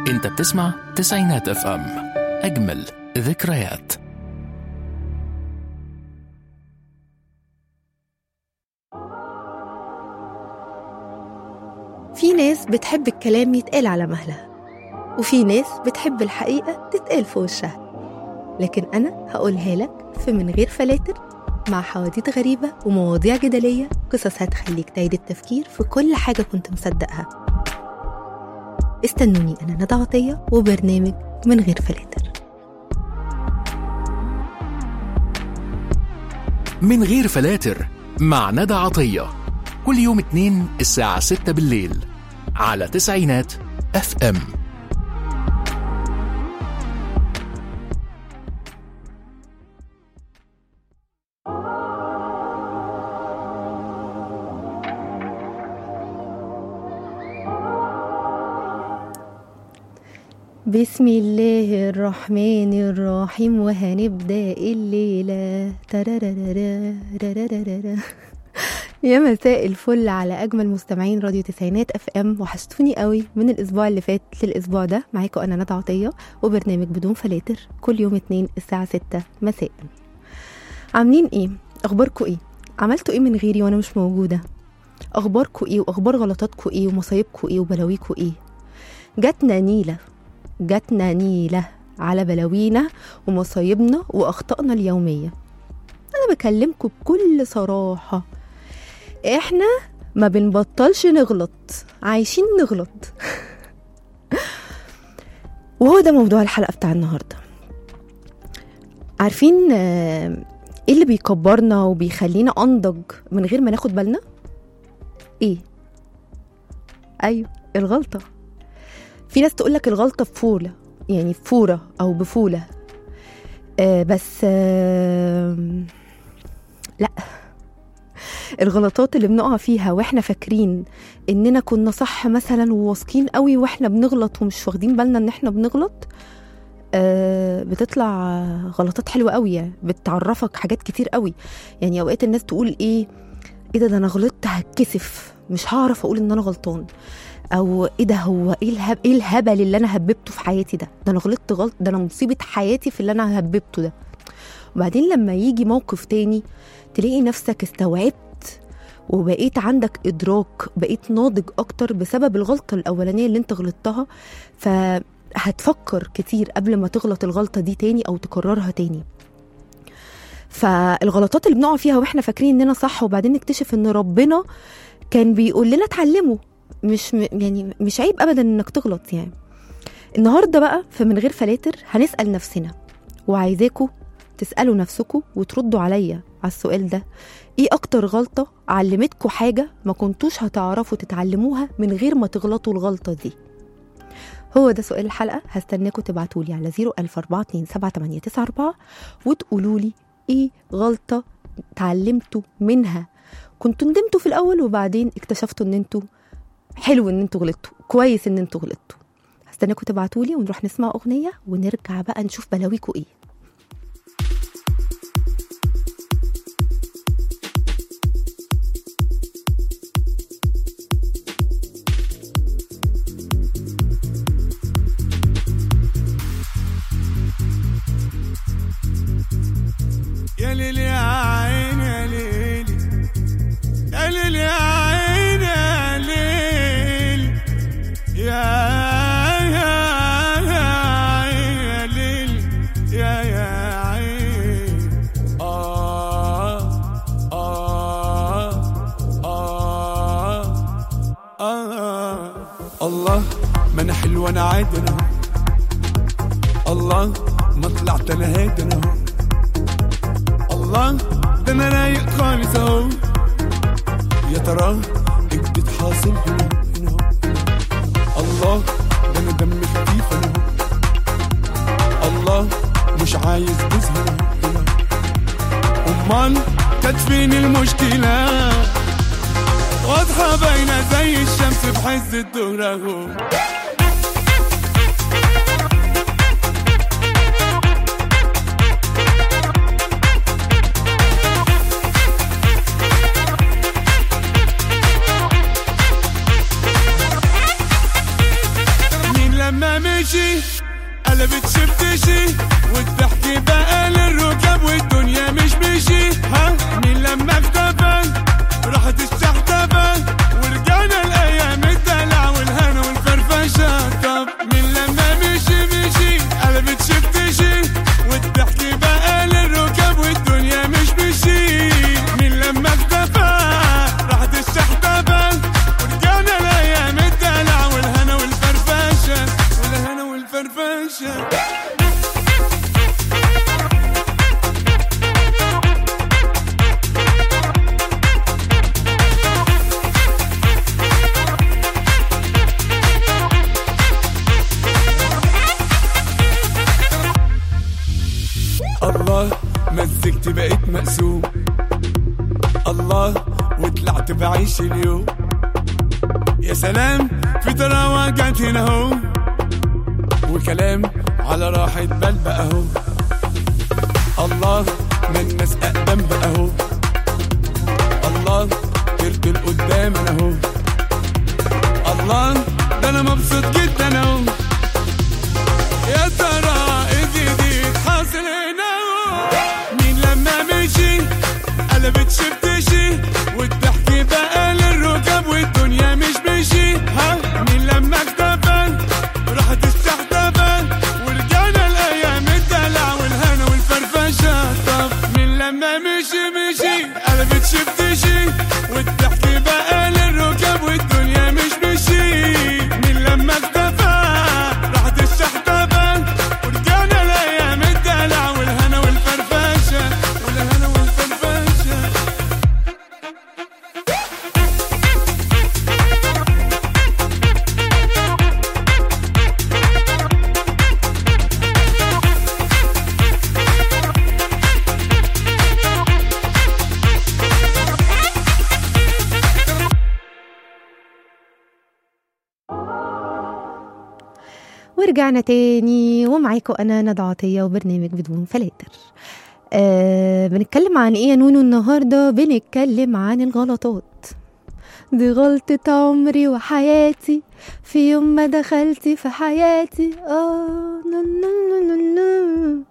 انت بتسمع تسعينات اف ام اجمل ذكريات في ناس بتحب الكلام يتقال على مهلها وفي ناس بتحب الحقيقة تتقال في وشها لكن أنا هقولها لك في من غير فلاتر مع حواديت غريبة ومواضيع جدلية قصص هتخليك تعيد التفكير في كل حاجة كنت مصدقها استنوني أنا ندى عطية وبرنامج من غير فلاتر من غير فلاتر مع ندى عطية كل يوم اتنين الساعة ستة بالليل على تسعينات اف ام بسم الله الرحمن الرحيم وهنبدأ الليلة ترارارارا رارارارا. يا مساء الفل على أجمل مستمعين راديو تسعينات اف ام وحشتوني قوي من الأسبوع اللي فات للأسبوع ده معاكم أنا ندى عطية وبرنامج بدون فلاتر كل يوم اتنين الساعة ستة مساء عاملين ايه؟ أخباركم ايه؟ عملتوا ايه من غيري وأنا مش موجودة؟ أخباركم ايه وأخبار غلطاتكم ايه ومصايبكم ايه وبلاويكم ايه؟ جاتنا نيلة جاتنا نيلة على بلاوينا ومصايبنا وأخطائنا اليومية أنا بكلمكم بكل صراحة إحنا ما بنبطلش نغلط عايشين نغلط وهو ده موضوع الحلقة بتاع النهاردة عارفين آه، ايه اللي بيكبرنا وبيخلينا انضج من غير ما ناخد بالنا ايه ايوه الغلطه في ناس تقولك الغلطة بفولة يعني بفورة أو بفولة آه بس آه لا الغلطات اللي بنقع فيها واحنا فاكرين اننا كنا صح مثلا وواثقين قوي واحنا بنغلط ومش واخدين بالنا ان احنا بنغلط آه بتطلع غلطات حلوه قوي يعني بتعرفك حاجات كتير قوي يعني اوقات الناس تقول ايه ايه ده ده انا غلطت هتكسف مش هعرف اقول ان انا غلطان او ايه ده هو ايه الهب ايه الهبل اللي انا هببته في حياتي ده ده انا غلطت غلط ده انا مصيبه حياتي في اللي انا هببته ده وبعدين لما يجي موقف تاني تلاقي نفسك استوعبت وبقيت عندك ادراك بقيت ناضج اكتر بسبب الغلطه الاولانيه اللي انت غلطتها فهتفكر كتير قبل ما تغلط الغلطه دي تاني او تكررها تاني فالغلطات اللي بنقع فيها واحنا فاكرين اننا صح وبعدين نكتشف ان ربنا كان بيقول لنا اتعلموا مش م- يعني مش عيب ابدا انك تغلط يعني النهارده بقى في من غير فلاتر هنسال نفسنا وعايزاكم تسالوا نفسكم وتردوا عليا على السؤال ده ايه اكتر غلطه علمتكم حاجه ما كنتوش هتعرفوا تتعلموها من غير ما تغلطوا الغلطه دي هو ده سؤال الحلقه هستناكم تبعتولي على 004278994 وتقولوا لي ايه غلطه اتعلمتوا منها كنتوا ندمتوا في الاول وبعدين اكتشفتوا ان انتوا حلو ان انتوا غلطتوا كويس ان انتوا غلطتوا هستناكم تبعتولي ونروح نسمع اغنيه ونرجع بقى نشوف بلاويكوا ايه يا ليل يا عين يا ليل يا ليل يا عين يا ليل يا يا يا عين يا ليل يا يا عين آه آه آه آه الله ما أنا حلو أنا عادي أنا الله ما طلعت أنا هادي أنا الله ده انا رايق خالص اهو يا ترى ايه جديد حاصل هنا هنا الله ده انا دم خفيف انا اهو الله مش عايز جوز هنا هنا امال كانت فين المشكله واضحه باينه زي الشمس في حز الظهر اهو مين لما مش قلبت شفتشي والضحك بقى للركاب والدنيا مش مشي ها مين لما اختفى راحت الشحتفة ورجعنا الايام الدلع والهنا والفرفشة طب مين لما مشي مشي قلبت شفتشي والضحك بقى للركاب والدنيا مش مشي مين لما اختفى راحت الشحتفة ورجعنا الايام الدلع والهنا والفرفشة والهنا والفرفشة الله مزجت بقيت مقسوم الله وطلعت بعيش اليوم يا سلام في طراوة جت هنا اهو وكلام على راحة بال بقى اهو الله ما الناس اقدم بقى اهو الله طرت لقدام انا اهو الله ده انا مبسوط جدا اهو يا ترى ايه جديد حاصل هنا مين لما مشي قلبت شفتشي والضحك بقى للركاب والدنيا مش مشي ها مين لما اختفى راحت الشحتفة ورجعنا الايام الدلع والهنا والفرفشة طب مين لما مشي مشي قلبت شفتشي والضحك بقى للركاب والدنيا مش مشي مين لما اختفى راحت الشحتفة ورجعنا الايام الدلع والهنا والفرفشة والهنا والفرفشة ورجعنا تاني ومعاكم انا ندى عطيه وبرنامج بدون فلاتر آه بنتكلم عن ايه يا نونو النهارده بنتكلم عن الغلطات دي غلطة عمري وحياتي في يوم ما دخلتي في حياتي اه نا نا نا نا نا.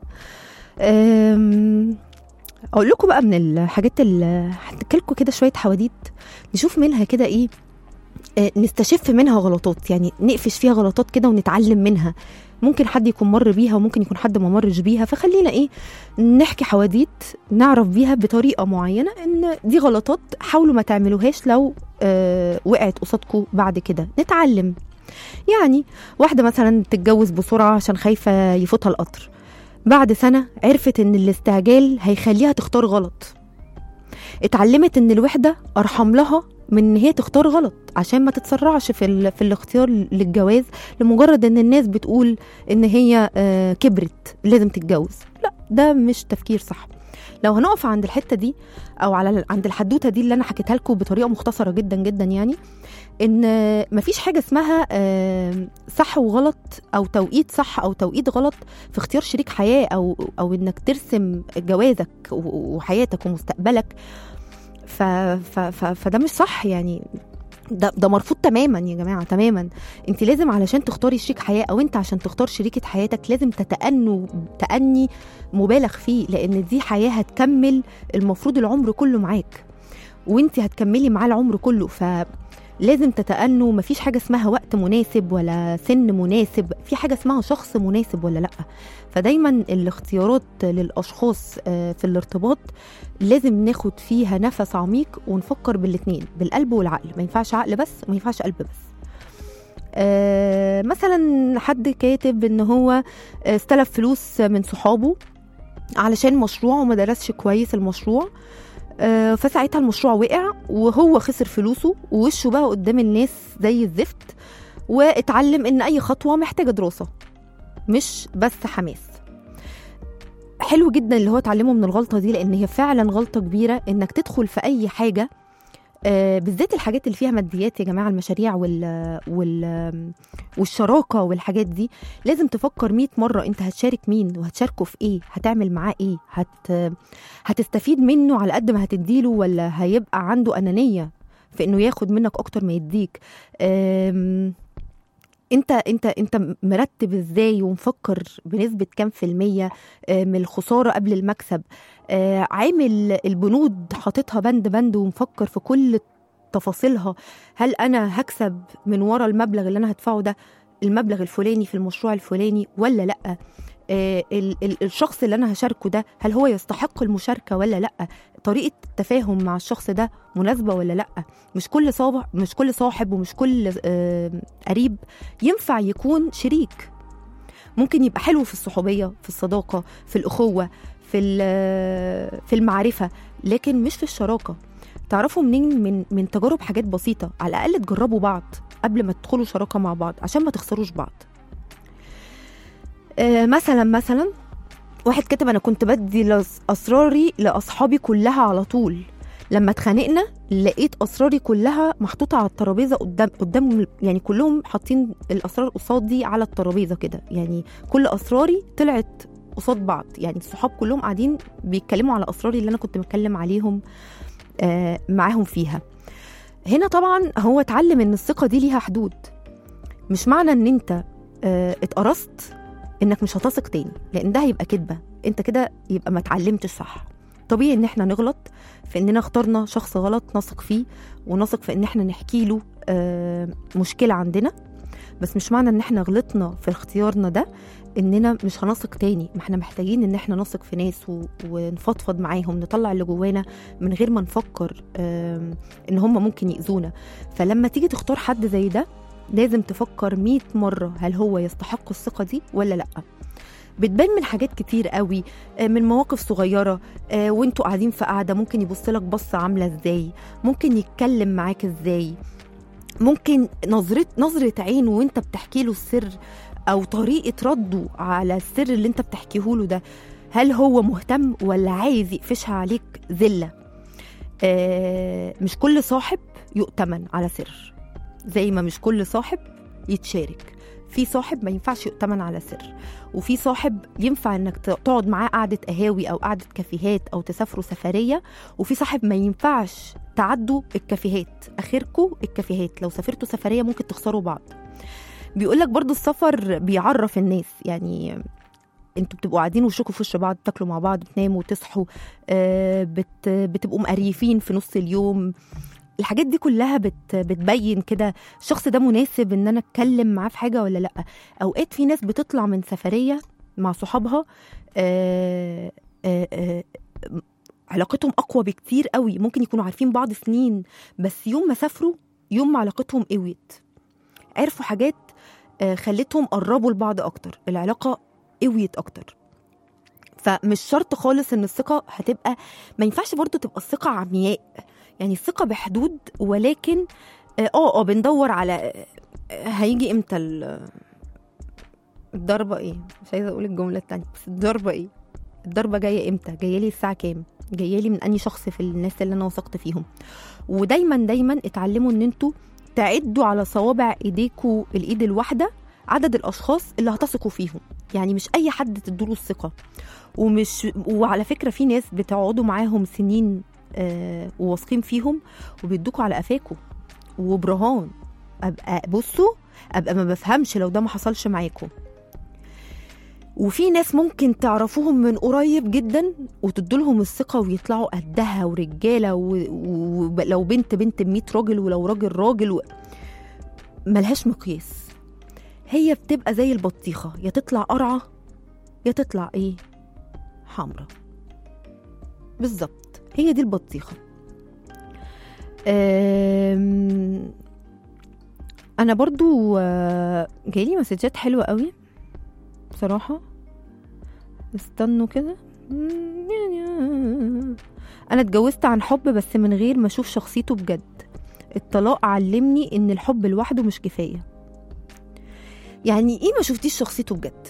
آم، اقول لكم بقى من الحاجات اللي هحكي لكم كده شويه حواديت نشوف منها كده ايه آه، نستشف منها غلطات يعني نقفش فيها غلطات كده ونتعلم منها ممكن حد يكون مر بيها وممكن يكون حد ما مرش بيها فخلينا ايه نحكي حواديت نعرف بيها بطريقه معينه ان دي غلطات حاولوا ما تعملوهاش لو آه وقعت قصادكم بعد كده نتعلم يعني واحده مثلا تتجوز بسرعه عشان خايفه يفوتها القطر بعد سنه عرفت ان الاستعجال هيخليها تختار غلط اتعلمت ان الوحده ارحم لها من ان هي تختار غلط عشان ما تتسرعش في ال... في الاختيار للجواز لمجرد ان الناس بتقول ان هي آه، كبرت لازم تتجوز لا ده مش تفكير صح لو هنقف عند الحته دي او على عند الحدوته دي اللي انا حكيتها لكم بطريقه مختصره جدا جدا يعني ان آه، مفيش حاجه اسمها آه، صح وغلط او توقيت صح او توقيت غلط في اختيار شريك حياه او او انك ترسم جوازك و- وحياتك ومستقبلك ف ف ف فده مش صح يعني ده ده مرفوض تماما يا جماعه تماما انت لازم علشان تختاري شريك حياه او انت عشان تختار شريكه حياتك لازم تتأنوا تأني مبالغ فيه لان دي حياه هتكمل المفروض العمر كله معاك وانت هتكملي معاه العمر كله فلازم تتأنوا مفيش حاجه اسمها وقت مناسب ولا سن مناسب في حاجه اسمها شخص مناسب ولا لا فدايما الاختيارات للاشخاص آه، في الارتباط لازم ناخد فيها نفس عميق ونفكر بالاتنين بالقلب والعقل ما ينفعش عقل بس وما ينفعش قلب بس آه مثلا حد كاتب ان هو استلف فلوس من صحابه علشان مشروع وما درسش كويس المشروع آه فساعتها المشروع وقع وهو خسر فلوسه ووشه بقى قدام الناس زي الزفت واتعلم ان اي خطوه محتاجه دراسه مش بس حماس حلو جدا اللي هو اتعلمه من الغلطه دي لان هي فعلا غلطه كبيره انك تدخل في اي حاجه آه، بالذات الحاجات اللي فيها ماديات يا جماعه المشاريع وال وال والشراكه والحاجات دي لازم تفكر 100 مره انت هتشارك مين وهتشاركه في ايه هتعمل معاه ايه هت هتستفيد منه على قد ما هتديله ولا هيبقى عنده انانيه في انه ياخد منك اكتر ما يديك آم، انت انت انت مرتب ازاي ومفكر بنسبه كام في الميه آه، من الخساره قبل المكسب آه، عامل البنود حاططها بند بند ومفكر في كل تفاصيلها هل انا هكسب من ورا المبلغ اللي انا هدفعه ده المبلغ الفلاني في المشروع الفلاني ولا لا آه، ال- ال- الشخص اللي انا هشاركه ده هل هو يستحق المشاركه ولا لا طريقه التفاهم مع الشخص ده مناسبه ولا لا مش كل صاحب مش كل صاحب ومش كل آه، قريب ينفع يكون شريك ممكن يبقى حلو في الصحوبيه في الصداقه في الاخوه في ال- في المعرفه لكن مش في الشراكه تعرفوا منين من من تجارب حاجات بسيطه على الاقل تجربوا بعض قبل ما تدخلوا شراكه مع بعض عشان ما تخسروش بعض آه، مثلا مثلا واحد كتب انا كنت بدي لأس- اسراري لاصحابي كلها على طول لما اتخانقنا لقيت اسراري كلها محطوطه على الترابيزه قدام قدام يعني كلهم حاطين الاسرار قصادي على الترابيزه كده يعني كل اسراري طلعت قصاد بعض يعني الصحاب كلهم قاعدين بيتكلموا على اسراري اللي انا كنت بتكلم عليهم آه معاهم فيها هنا طبعا هو اتعلم ان الثقه دي ليها حدود مش معنى ان انت آه اتقرصت انك مش هتثق تاني لان ده هيبقى كدبه انت كده يبقى ما اتعلمتش صح طبيعي ان احنا نغلط في اننا اخترنا شخص غلط نثق فيه ونثق في ان احنا نحكي له آه، مشكله عندنا بس مش معنى ان احنا غلطنا في اختيارنا ده اننا مش هنثق تاني ما احنا محتاجين ان احنا نثق في ناس و... ونفضفض معاهم نطلع اللي جوانا من غير ما نفكر آم، ان هم ممكن يأذونا فلما تيجي تختار حد زي ده لازم تفكر 100 مرة هل هو يستحق الثقة دي ولا لأ بتبان من حاجات كتير قوي آه، من مواقف صغيرة آه، وانتوا قاعدين في قعدة ممكن يبص لك بصة عاملة ازاي ممكن يتكلم معاك ازاي ممكن نظرة نظرة عينه وانت بتحكي له السر او طريقة رده على السر اللي انت بتحكيه له ده هل هو مهتم ولا عايز يقفشها عليك ذلة آه مش كل صاحب يؤتمن على سر زي ما مش كل صاحب يتشارك في صاحب ما ينفعش يؤتمن على سر وفي صاحب ينفع انك ت- تقعد معاه قعده قهاوي او قعده كافيهات او تسافروا سفريه وفي صاحب ما ينفعش تعدوا الكافيهات اخركوا الكافيهات لو سافرتوا سفريه ممكن تخسروا بعض بيقول لك برضو السفر بيعرف الناس يعني انتوا بتبقوا قاعدين وشكوا في وش بعض تاكلوا مع بعض بتناموا وتصحوا آه، بت بتبقوا مقريفين في نص اليوم الحاجات دي كلها بت بتبين كده الشخص ده مناسب ان انا اتكلم معاه في حاجه ولا لا اوقات في ناس بتطلع من سفريه مع صحابها آه آه آه علاقتهم اقوى بكتير قوي ممكن يكونوا عارفين بعض سنين بس يوم ما سافروا يوم ما علاقتهم قويت عرفوا حاجات آه خلتهم قربوا لبعض اكتر العلاقه قويت اكتر فمش شرط خالص ان الثقه هتبقى ما ينفعش برضو تبقى الثقه عمياء يعني الثقه بحدود ولكن اه اه آه، بندور على آه، هيجي امتى ال- الضربه ايه مش عايزه اقول الجمله التانية بس الضربه ايه الضربه جايه امتى جايه لي الساعه كام جايه لي من اني شخص في الناس اللي انا وثقت فيهم ودايما دايما اتعلموا ان انتوا تعدوا على صوابع ايديكوا الايد الواحده عدد الاشخاص اللي هتثقوا فيهم يعني مش اي حد تدوله الثقه ومش وعلى فكره في ناس بتقعدوا معاهم سنين آه وواثقين فيهم وبيدوكوا على قفاكوا وبرهان ابقى بصوا ابقى ما بفهمش لو ده ما حصلش معاكم وفي ناس ممكن تعرفوهم من قريب جدا وتدولهم الثقة ويطلعوا قدها ورجالة ولو و... بنت بنت بمية راجل ولو راجل راجل و... ملهاش مقياس هي بتبقى زي البطيخة يا تطلع قرعة يا تطلع ايه حمرا بالظبط هي دي البطيخة أم... انا برضو آه، جايلي مسجات حلوة قوي بصراحة استنوا كده انا اتجوزت عن حب بس من غير ما اشوف شخصيته بجد الطلاق علمني ان الحب لوحده مش كفايه يعني ايه ما شفتيش شخصيته بجد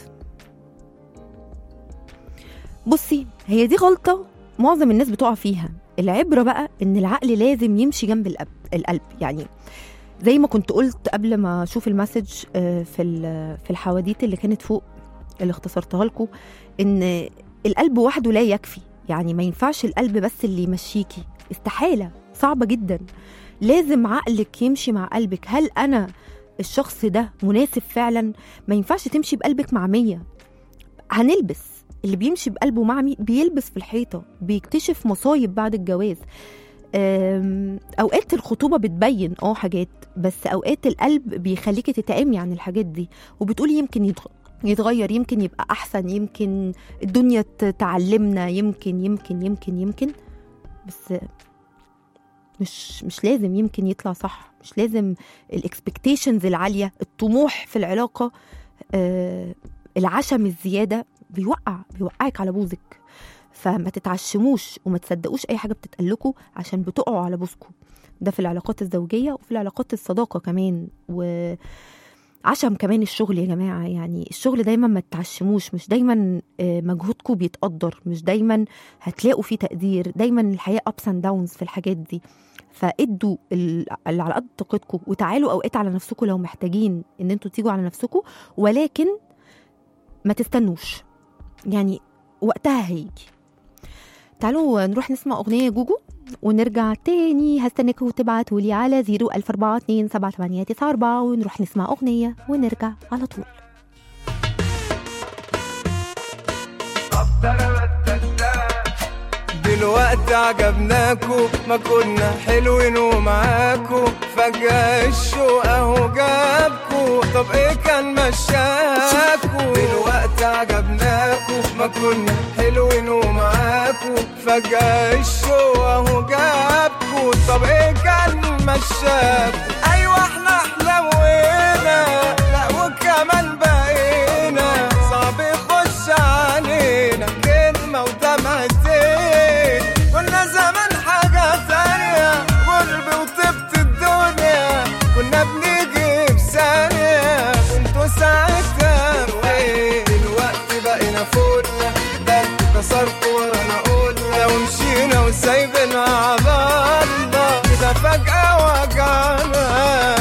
بصي هي دي غلطه معظم الناس بتقع فيها العبره بقى ان العقل لازم يمشي جنب القلب القلب يعني زي ما كنت قلت قبل ما اشوف المسج آه، في ال- في الحواديت اللي كانت فوق اللي اختصرتها لكم ان القلب وحده لا يكفي يعني ما ينفعش القلب بس اللي يمشيكي استحاله صعبه جدا لازم عقلك يمشي مع قلبك هل انا الشخص ده مناسب فعلا ما ينفعش تمشي بقلبك مع مية هنلبس اللي بيمشي بقلبه مع مي بيلبس في الحيطة بيكتشف مصايب بعد الجواز أم، اوقات الخطوبه بتبين اه حاجات بس اوقات القلب بيخليكي تتعمي عن الحاجات دي وبتقولي يمكن يتغ- يتغير يمكن يبقى احسن يمكن الدنيا ت- تعلمنا يمكن يمكن يمكن يمكن بس مش مش لازم يمكن يطلع صح مش لازم الاكسبكتيشنز العاليه الطموح في العلاقه آه العشم الزياده بيوقع بيوقعك على بوزك فما تتعشموش وما تصدقوش اي حاجه بتتقلكوا عشان بتقعوا على بوزكم ده في العلاقات الزوجيه وفي العلاقات الصداقه كمان و عشم كمان الشغل يا جماعه يعني الشغل دايما ما تتعشموش مش دايما آه، مجهودكم بيتقدر مش دايما هتلاقوا فيه تقدير دايما الحياه ابس اند داونز في الحاجات دي فادوا ال- اللي على قد طاقتكم وتعالوا اوقات على نفسكم لو محتاجين ان انتوا تيجوا على نفسكم ولكن ما تستنوش يعني وقتها هيجي تعالوا نروح نسمع أغنية جوجو ونرجع تاني هستناكوا تبعتوا لي على 0 ونروح نسمع أغنية ونرجع على طول دلوقتي عجبناكو ما كنا حلوين ومعاكو فجأة الشوق اهو جابكو طب ايه كان مشاكو دلوقتي عجبناكو ما كنا حلوين ومعاكو فجأة الشوق اهو جابكو طب ايه كان مشاكو ايوه احنا حلوينا لا وكمان بقينا صعب يخش علينا كلمة ودمعتين كنا زمان حاجة تانية قرب وطبت الدنيا كنا بنيجي في ثانية كنتوا ساعتها فين دلوقتي بقينا فوقنا ده انتوا كسرتوا ورانا قلنا ومشينا وسايبنا على الله كده فجأة وجعنا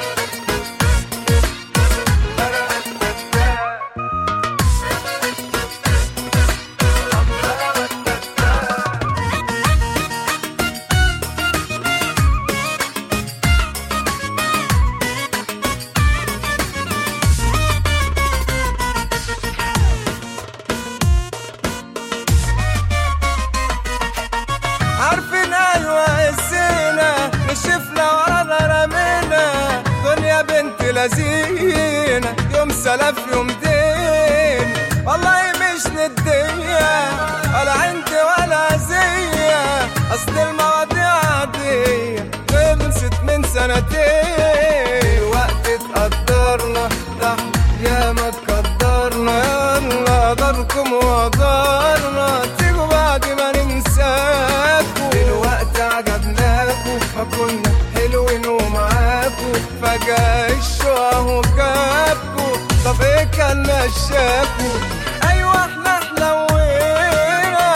عارفين ايوه قسينا نشفنا ورانا رمينا دنيا بنت لذينة يوم سلف يوم دين والله مش ندية ولا عندي ولا زية اصل المواضيع عادية خلصت من سنتين وقت اتقدرنا ده يا ما تقدرنا يلا داركم وقدرنا تيجوا بعد ما ننساكوا دلوقتي عجبناكوا ما كنا حلوين ومعاكوا فجأة الشوق اهو جابكوا طب ايه كان مشاكوا ايوه احنا حلوينا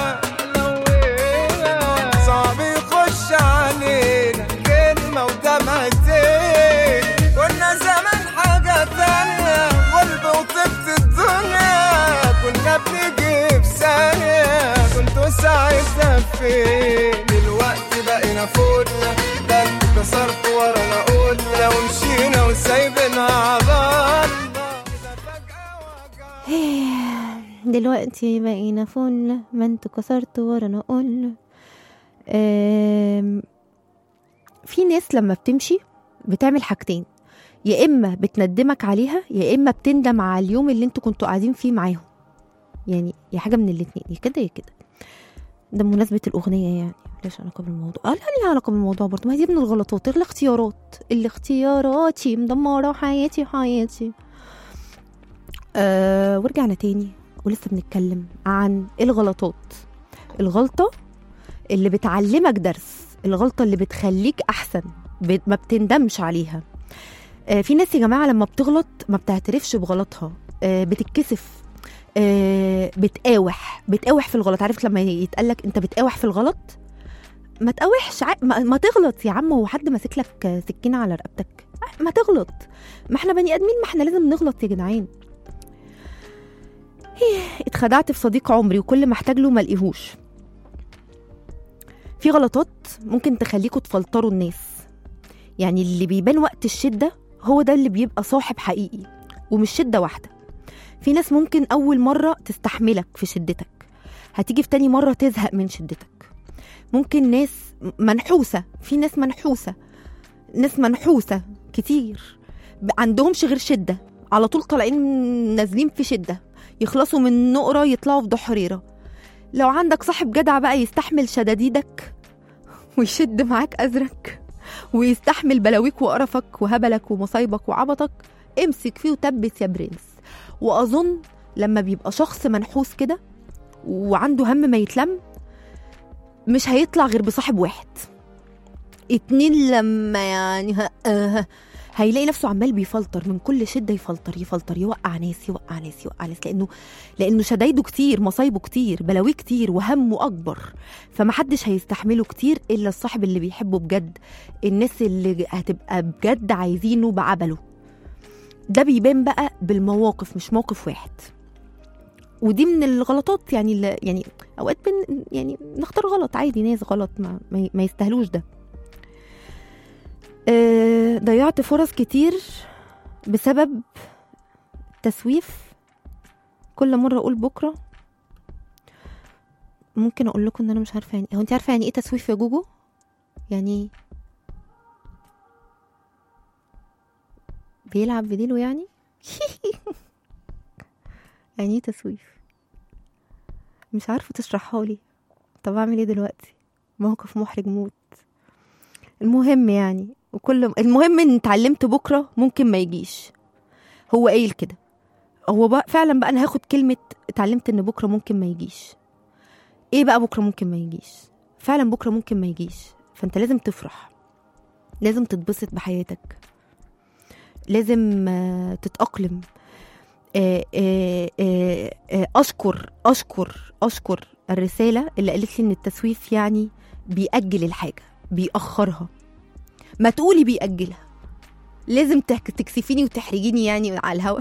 حلوينا صعب يخش علينا كلمة ودمعتين كنا زمان حاجة تانية قلب وطبت الدنيا كنا بنيجي في ثانية كنتوا ساعتها فين دلوقتي بقينا فوقنا ده انتوا كسرتوا ورانا قلنا ومشينا وسايبنا على الله كده فجأة وجعنا دلوقتي بقينا فل ما انتوا كسرتوا ورانا قلنا آم، في ناس لما بتمشي بتعمل حاجتين يا اما بتندمك عليها يا اما بتندم على اليوم اللي انتوا كنتوا قاعدين فيه معاهم يعني يا حاجه من الاتنين يا كده يا كده ده بمناسبه الاغنيه يعني ليش علاقه بالموضوع اه لا ليها علاقه بالموضوع برضه ما هي دي من الغلطات الاختيارات الاختياراتي مدمره حياتي حياتي آه ورجعنا تاني ولسه بنتكلم عن الغلطات الغلطة اللي بتعلمك درس الغلطة اللي بتخليك أحسن ب- ما بتندمش عليها آه في ناس يا جماعة لما بتغلط ما بتعترفش بغلطها آه بتتكسف آه بتقاوح بتقاوح في الغلط عارف لما يتقالك انت بتقاوح في الغلط ما تقاوحش ع- ما, ما تغلط يا عم هو حد ماسك لك سكينة على رقبتك ما تغلط ما احنا بني ادمين ما احنا لازم نغلط يا جدعان اتخدعت في صديق عمري وكل ما احتاج له ما الاقيهوش في غلطات ممكن تخليكوا تفلتروا الناس يعني اللي بيبان وقت الشدة هو ده اللي بيبقى صاحب حقيقي ومش شده واحده في ناس ممكن اول مره تستحملك في شدتك هتيجي في تاني مره تزهق من شدتك ممكن ناس منحوسه في ناس منحوسه ناس منحوسه كتير ب- عندهمش غير شده على طول طالعين نازلين في شده يخلصوا من نقره يطلعوا في دحريره لو عندك صاحب جدع بقى يستحمل شداديدك ويشد معاك أزرك ويستحمل بلاويك وقرفك وهبلك ومصايبك وعبطك امسك فيه وتبت يا برنس وأظن لما بيبقى شخص منحوس كده وعنده هم ما يتلم مش هيطلع غير بصاحب واحد اتنين لما يعني ه... آه هيلاقي نفسه عمال بيفلتر من كل شده يفلتر يفلتر يوقع ناس يوقع ناس يوقع ناس لانه لانه شدايده كتير مصايبه كتير بلاويه كتير وهمه اكبر فمحدش هيستحمله كتير الا الصاحب اللي بيحبه بجد الناس اللي هتبقى بجد عايزينه بعبله ده بيبان بقى بالمواقف مش موقف واحد ودي من الغلطات يعني اللي يعني اوقات بن يعني نختار غلط عادي ناس غلط ما, ما- ما يستاهلوش ده آه، ضيعت فرص كتير بسبب تسويف كل مره اقول بكره ممكن اقول لكم ان انا مش عارفه يعني هو انت عارفه يعني ايه تسويف يا جوجو يعني إيه؟ بيلعب بديله يعني يعني ايه تسويف مش عارفه تشرحها لي طب اعمل ايه دلوقتي موقف محرج موت المهم يعني وكل المهم ان اتعلمت بكره ممكن ما يجيش هو قايل كده هو بقى فعلا بقى انا هاخد كلمه اتعلمت ان بكره ممكن ما يجيش ايه بقى بكره ممكن ما يجيش فعلا بكره ممكن ما يجيش فانت لازم تفرح لازم تتبسط بحياتك لازم آه، تتأقلم آه، آه، آه، آه، أشكر أشكر أشكر الرسالة اللي قالت لي إن التسويف يعني بيأجل الحاجة بيأخرها ما تقولي بيأجلها لازم تك- تكسفيني وتحرجيني يعني على الهوا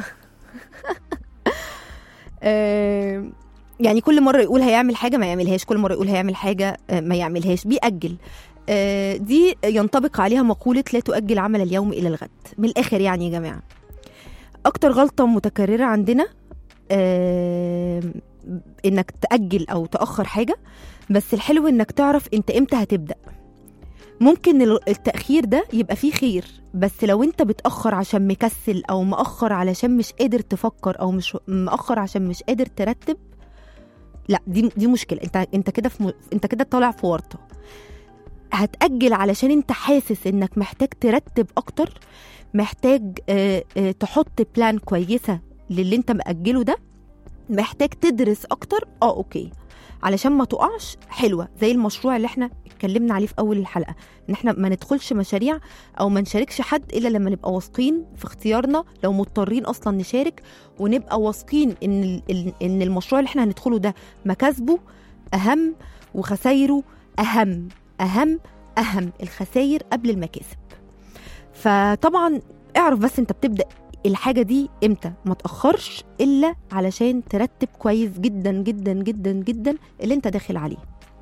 آه، يعني كل مرة يقول هيعمل حاجة ما يعملهاش كل مرة يقول هيعمل حاجة آه، ما يعملهاش بيأجل آه، دي ينطبق عليها مقولة لا تؤجل عمل اليوم إلى الغد من الآخر يعني يا جماعة أكتر غلطة متكررة عندنا آه، إنك تأجل أو تأخر حاجة بس الحلو إنك تعرف أنت إمتى هتبدأ ممكن ال- التأخير ده يبقى فيه خير بس لو انت بتأخر عشان مكسل او مأخر علشان مش قادر تفكر او مش مأخر عشان مش قادر ترتب لا دي دي مشكلة انت انت كده في م... انت كده طالع في ورطة هتأجل علشان انت حاسس انك محتاج ترتب اكتر محتاج اه اه تحط بلان كويسة للي انت مأجله ده محتاج تدرس اكتر اه اوكي علشان ما تقعش حلوة زي المشروع اللي احنا اتكلمنا عليه في اول الحلقة ان احنا ما ندخلش مشاريع او ما نشاركش حد الا لما نبقى واثقين في اختيارنا لو مضطرين اصلا نشارك ونبقى واثقين ان ال- ال- ان المشروع اللي احنا هندخله ده مكاسبه اهم وخسايره اهم اهم اهم الخساير قبل المكاسب فطبعا اعرف بس انت بتبدا الحاجه دي امتى ما تاخرش الا علشان ترتب كويس جدا جدا جدا جدا اللي انت داخل عليه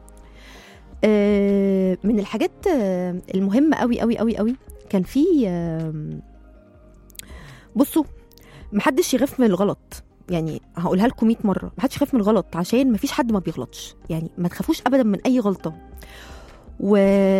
آه، من الحاجات آه، المهمه قوي قوي قوي قوي كان في آم، بصوا محدش يخاف من الغلط يعني هقولها لكم 100 مره محدش يخاف من الغلط عشان مفيش حد ما بيغلطش يعني ما تخافوش ابدا من اي غلطه و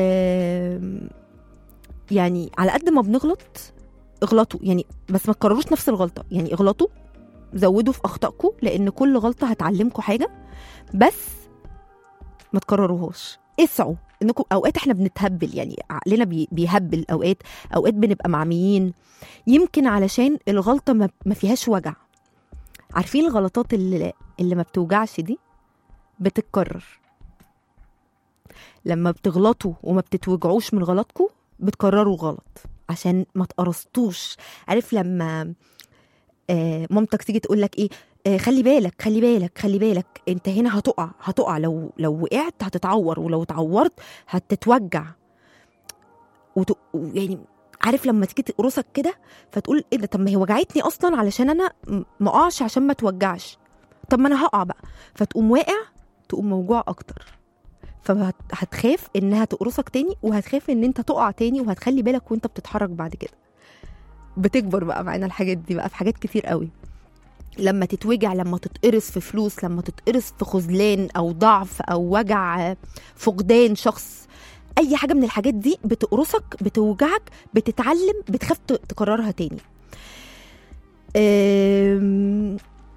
يعني على قد ما بنغلط اغلطوا يعني بس ما تكرروش نفس الغلطه يعني اغلطوا زودوا في اخطائكم لان كل غلطه هتعلمكم حاجه بس ما تكرروهاش اسعوا انكم اوقات احنا بنتهبل يعني عقلنا بي- بيهبل اوقات اوقات بنبقى معميين يمكن علشان الغلطه ما ما فيهاش وجع عارفين الغلطات اللي اللي ما بتوجعش دي بتتكرر لما بتغلطوا وما بتتوجعوش من غلطكم بتكرروا غلط عشان ما تقرصتوش عارف لما آه مامتك تيجي تقول لك ايه آه خلي بالك خلي بالك خلي بالك انت هنا هتقع هتقع لو لو وقعت هتتعور ولو اتعورت هتتوجع وت... يعني عارف لما تيجي تقرصك كده فتقول ايه ده طب ما هي وجعتني اصلا علشان انا م- ما اقعش عشان ما توجعش طب ما انا هقع بقى فتقوم واقع تقوم موجوع اكتر فهتخاف انها تقرصك تاني وهتخاف ان انت تقع تاني وهتخلي بالك وانت بتتحرك بعد كده بتكبر بقى معانا الحاجات دي بقى في حاجات كتير قوي لما تتوجع لما تتقرص في فلوس لما تتقرص في خذلان او ضعف او وجع فقدان شخص اي حاجه من الحاجات دي بتقرصك بتوجعك بتتعلم بتخاف ت- تكررها تاني أم...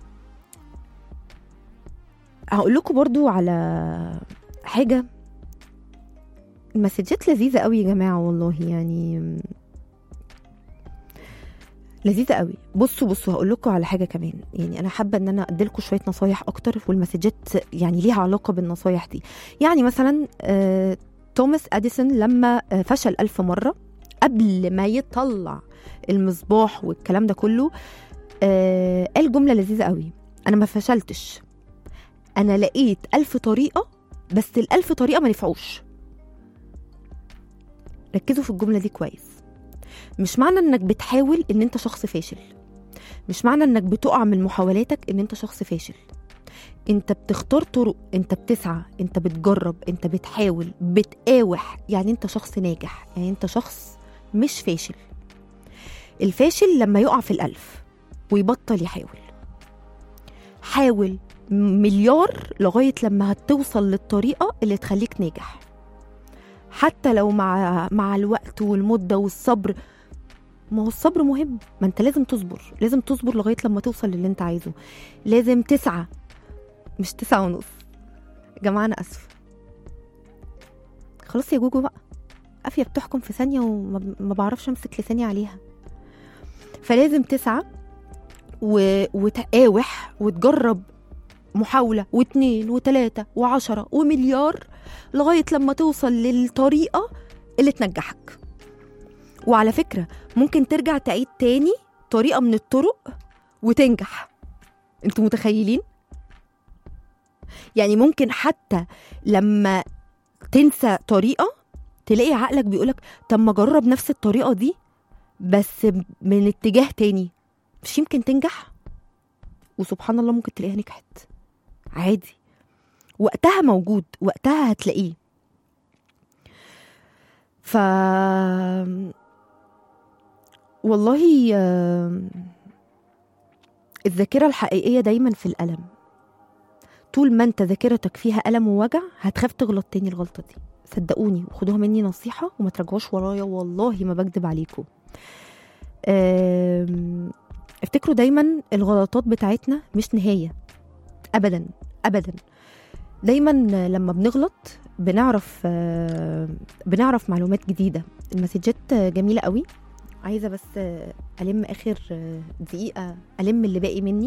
هقول لكم برضو على حاجه المسجات لذيذه قوي يا جماعه والله يعني لذيذه قوي بصوا بصوا هقول لكم على حاجه كمان يعني انا حابه ان انا اديلكم شويه نصايح اكتر والمسجات يعني ليها علاقه بالنصايح دي يعني مثلا آه، توماس اديسون لما آه، فشل ألف مره قبل ما يطلع المصباح والكلام ده كله آه، قال جمله لذيذه قوي انا ما فشلتش انا لقيت ألف طريقه بس الألف طريقه ما نفعوش ركزوا في الجمله دي كويس مش معنى انك بتحاول ان انت شخص فاشل مش معنى انك بتقع من محاولاتك ان انت شخص فاشل انت بتختار طرق انت بتسعى انت بتجرب انت بتحاول بتقاوح يعني انت شخص ناجح يعني انت شخص مش فاشل الفاشل لما يقع في الألف ويبطل يحاول حاول مليار لغاية لما هتوصل للطريقة اللي تخليك ناجح حتى لو مع مع الوقت والمدة والصبر ما هو الصبر مهم ما انت لازم تصبر لازم تصبر لغاية لما توصل للي انت عايزه لازم تسعى مش تسعة ونص يا جماعة أنا آسفة خلاص يا جوجو بقى قافية بتحكم في ثانية وما ما بعرفش أمسك لساني عليها فلازم تسعى و... وتقاوح وتجرب محاولة واتنين وتلاتة وعشرة ومليار لغاية لما توصل للطريقة اللي تنجحك وعلى فكرة ممكن ترجع تعيد تاني طريقة من الطرق وتنجح انتوا متخيلين؟ يعني ممكن حتى لما تنسى طريقة تلاقي عقلك بيقولك طب ما اجرب نفس الطريقة دي بس من اتجاه تاني مش يمكن تنجح وسبحان الله ممكن تلاقيها نجحت عادي وقتها موجود وقتها هتلاقيه ف والله آم، الذاكرة الحقيقية دايما في الألم طول ما انت ذاكرتك فيها ألم ووجع هتخاف تغلط تاني الغلطة دي صدقوني وخدوها مني نصيحة وما ترجعوش ورايا والله ما بكذب عليكم آم، افتكروا دايما الغلطات بتاعتنا مش نهاية أبدا أبدا دايما لما بنغلط بنعرف آه، بنعرف معلومات جديدة المسجات جميلة قوي عايزة بس آه، ألم آخر آه، دقيقة ألم اللي باقي مني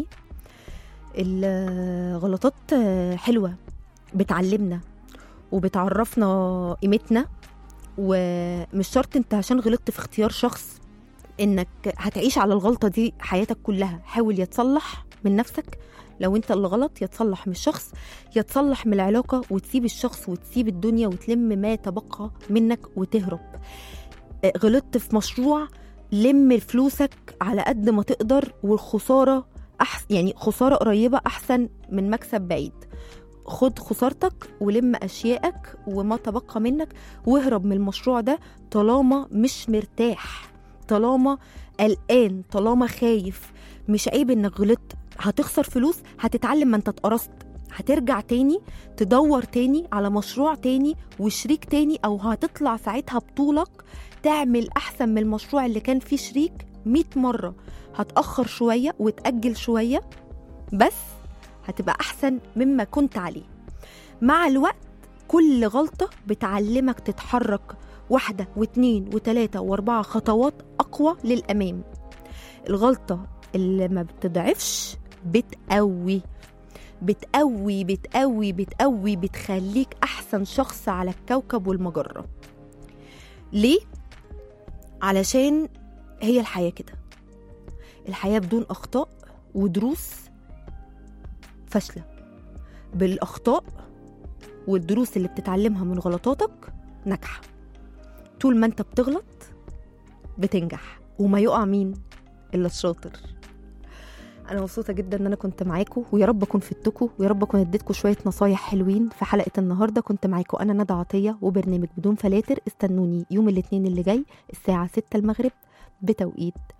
الغلطات آه، حلوة بتعلمنا وبتعرفنا قيمتنا ومش شرط انت عشان غلطت في اختيار شخص انك هتعيش على الغلطة دي حياتك كلها حاول يتصلح من نفسك لو انت اللي غلط يتصلح من الشخص يتصلح من العلاقة وتسيب الشخص وتسيب الدنيا وتلم ما تبقى منك وتهرب آه، غلطت في مشروع لم فلوسك على قد ما تقدر والخسارة أحسن يعني خسارة قريبة أحسن من مكسب بعيد خد خسارتك ولم أشيائك وما تبقى منك واهرب من المشروع ده طالما مش مرتاح طالما قلقان طالما خايف مش عيب انك غلطت هتخسر فلوس هتتعلم ما انت اتقرصت هترجع تاني تدور تاني على مشروع تاني وشريك تاني او هتطلع ساعتها بطولك تعمل احسن من المشروع اللي كان فيه شريك 100 مرة هتأخر شوية وتأجل شوية بس هتبقى أحسن مما كنت عليه مع الوقت كل غلطة بتعلمك تتحرك واحدة واتنين وتلاتة واربعة خطوات أقوى للأمام الغلطة اللي ما بتضعفش بتقوي بتقوي بتقوي بتقوي بتخليك أحسن شخص على الكوكب والمجرة ليه؟ علشان هي الحياة كده الحياة بدون أخطاء ودروس فاشلة بالأخطاء والدروس اللي بتتعلمها من غلطاتك ناجحة طول ما انت بتغلط بتنجح وما يقع مين إلا الشاطر أنا مبسوطة جدا إن أنا كنت معاكم ويا رب أكون فدتكم ويا رب أكون اديتكم شوية نصايح حلوين في حلقة النهاردة كنت معاكم أنا ندى عطية وبرنامج بدون فلاتر استنوني يوم الاثنين اللي جاي الساعة 6 المغرب بتوقيت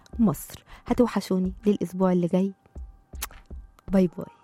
مصر هتوحشوني للأسبوع اللي جاي باي باي